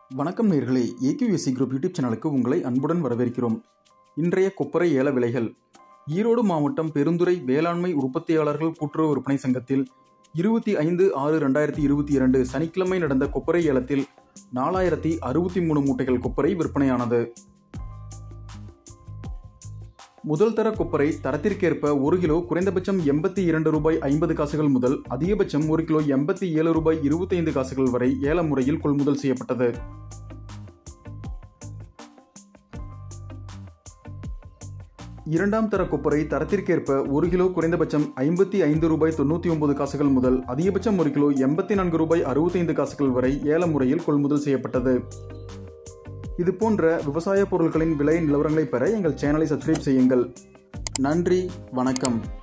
வணக்கம் நேர்களே AQSC group YouTube சேனலுக்கு உங்களை அன்புடன் வரவேற்கிறோம் இன்றைய கொப்பரை ஏல விலைகள் ஈரோடு மாவட்டம் பெருந்துறை வேளாண்மை உற்பத்தியாளர்கள் கூட்டுறவு விற்பனை சங்கத்தில் இருபத்தி ஐந்து ஆறு ரெண்டாயிரத்தி இருபத்தி இரண்டு சனிக்கிழமை நடந்த கொப்பரை ஏலத்தில் நாலாயிரத்தி அறுபத்தி மூணு மூட்டைகள் கொப்பரை விற்பனையானது முதல் தர கொப்பரை தரத்திற்கேற்ப ஒரு கிலோ குறைந்தபட்சம் எண்பத்தி இரண்டு ரூபாய் ஐம்பது காசுகள் முதல் அதிகபட்சம் ஒரு கிலோ எண்பத்தி ஏழு ரூபாய் இருபத்தைந்து காசுகள் வரை ஏல முறையில் கொள்முதல் செய்யப்பட்டது இரண்டாம் தர கொப்பரை தரத்திற்கேற்ப ஒரு கிலோ குறைந்தபட்சம் ஐம்பத்தி ஐந்து ரூபாய் தொண்ணூற்றி ஒன்பது காசுகள் முதல் அதிகபட்சம் ஒரு கிலோ எண்பத்தி நான்கு ரூபாய் அறுபத்தைந்து காசுகள் வரை ஏல முறையில் கொள்முதல் செய்யப்பட்டது இது போன்ற விவசாய பொருட்களின் விலை நிலவரங்களை பெற எங்கள் சேனலை சப்ஸ்கிரைப் செய்யுங்கள் நன்றி வணக்கம்